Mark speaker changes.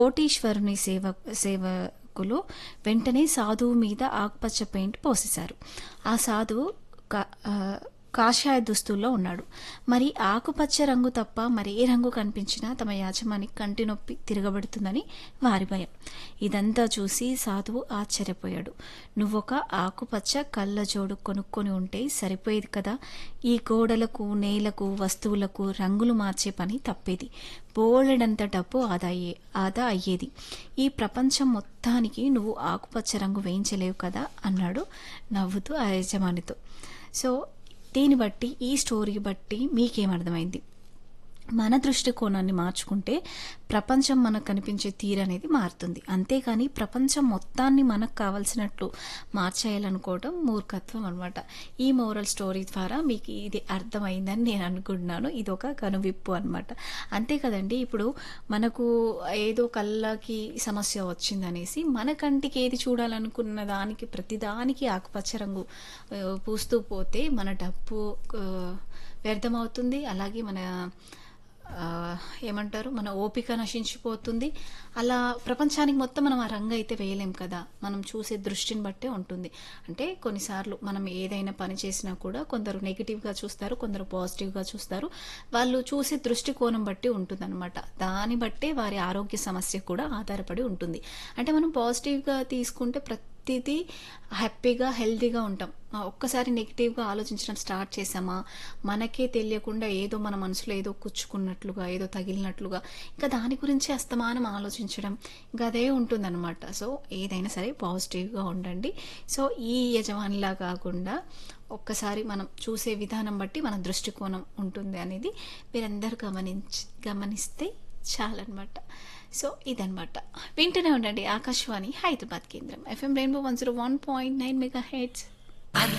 Speaker 1: కోటీశ్వరుని సేవ సేవకులు వెంటనే సాధువు మీద ఆకుపచ్చ పెయింట్ పోసేశారు ఆ సాధువు కా- ఆ, కాషాయ దుస్తుల్లో ఉన్నాడు మరి ఆకుపచ్చ రంగు తప్ప మరి ఏ రంగు కనిపించినా తమ యాజమాని కంటి నొప్పి తిరగబడుతుందని వారి భయం ఇదంతా చూసి సాధువు ఆశ్చర్యపోయాడు నువ్వొక ఆకుపచ్చ కళ్ళజోడు కొనుక్కొని ఉంటే సరిపోయేది కదా ఈ గోడలకు నేలకు వస్తువులకు రంగులు మార్చే పని తప్పేది బోలెడంత డబ్బు ఆదా అయ్యే ఆదా అయ్యేది ఈ ప్రపంచం మొత్తానికి నువ్వు ఆకుపచ్చ రంగు వేయించలేవు కదా అన్నాడు నవ్వుతూ ఆ యజమానితో సో దీన్ని బట్టి ఈ స్టోరీ బట్టి మీకేమర్థమైంది మన దృష్టికోణాన్ని మార్చుకుంటే ప్రపంచం మనకు కనిపించే తీరు అనేది మారుతుంది అంతేకాని ప్రపంచం మొత్తాన్ని మనకు కావలసినట్లు మార్చేయాలనుకోవడం మూర్ఖత్వం అనమాట ఈ మోరల్ స్టోరీ ద్వారా మీకు ఇది అర్థమైందని నేను అనుకుంటున్నాను ఇది ఒక కనువిప్పు అనమాట అంతే కదండి ఇప్పుడు మనకు ఏదో కళ్ళకి సమస్య వచ్చిందనేసి మన కంటికి ఏది చూడాలనుకున్న దానికి ప్రతిదానికి ఆకుపచ్చ రంగు ఆ, పూస్తూ పోతే మన డబ్బు ఆ, వ్యర్థమవుతుంది అలాగే మన ఆ, ఏమంటారు మన ఓపిక నశించిపోతుంది అలా ప్రపంచానికి మొత్తం మనం ఆ రంగు అయితే వేయలేం కదా మనం చూసే దృష్టిని బట్టే ఉంటుంది అంటే కొన్నిసార్లు మనం ఏదైనా పని చేసినా కూడా కొందరు నెగిటివ్గా చూస్తారు కొందరు పాజిటివ్గా చూస్తారు వాళ్ళు చూసే దృష్టికోణం బట్టి ఉంటుందన్నమాట దాన్ని బట్టే వారి ఆరోగ్య సమస్య కూడా ఆధారపడి ఉంటుంది అంటే మనం పాజిటివ్గా తీసుకుంటే ప్రతిదీ హ్యాపీగా హెల్తీగా ఉంటాం ఆ, ఒక్కసారి నెగిటివ్గా ఆలోచించడం స్టార్ట్ చేసామా మనకే తెలియకుండా ఏదో మన మనసులో ఏదో కుచ్చుకున్నట్లుగా ఏదో తగిలినట్లుగా ఇంకా దాని గురించి అస్తమానం ఆలోచించడం ఇంకా అదే ఉంటుందన్నమాట సో ఏదైనా సరే పాజిటివ్గా ఉండండి సో ఈ యజమానిలా కాకుండా ఒక్కసారి మనం చూసే విధానం బట్టి మన దృష్టికోణం ఉంటుంది అనేది మీరందరూ గమనించి గమనిస్తే చాలన్నమాట సో ఇదనమాట వింటూనే ఉండండి ఆకాశవాణి హైదరాబాద్ కేంద్రం FM rainbow one zero one point nine mega heads